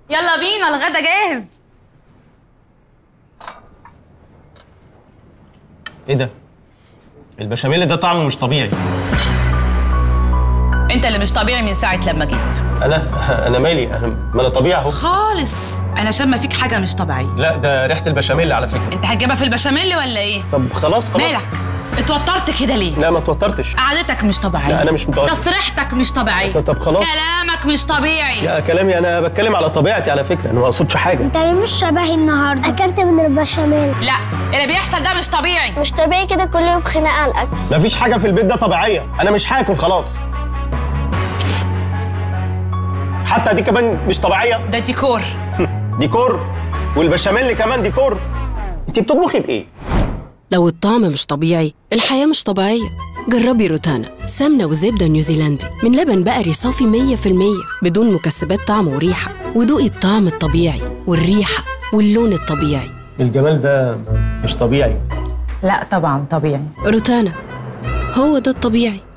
يلا بينا الغدا جاهز ايه ده البشاميل ده طعمه مش طبيعي انت اللي مش طبيعي من ساعه لما جيت انا انا مالي انا ما انا طبيعي اهو خالص انا شامه فيك حاجه مش طبيعيه لا ده ريحه البشاميل على فكره انت هتجيبها في البشاميل ولا ايه طب خلاص خلاص مالك اتوترت كده ليه لا ما توترتش قعدتك مش طبيعيه لا، أنا مش متوتر. تصريحتك مش طبيعيه طب خلاص. كلامك مش طبيعي يا كلامي انا بتكلم على طبيعتي على فكره انا ما اقصدش حاجه انت ليه مش شبهي النهارده اكلت من البشاميل لا اللي بيحصل ده مش طبيعي مش طبيعي كده كل يوم خناقه على الاكل مفيش حاجه في البيت ده طبيعيه انا مش هاكل خلاص حتى دي كمان مش طبيعيه ده ديكور ديكور والبشاميل كمان ديكور انت بتطبخي بايه لو الطعم مش طبيعي الحياة مش طبيعية جربي روتانا سمنة وزبدة نيوزيلندي من لبن بقري صافي 100% بدون مكسبات طعم وريحة ودوقي الطعم الطبيعي والريحة واللون الطبيعي الجمال ده مش طبيعي لا طبعا طبيعي روتانا هو ده الطبيعي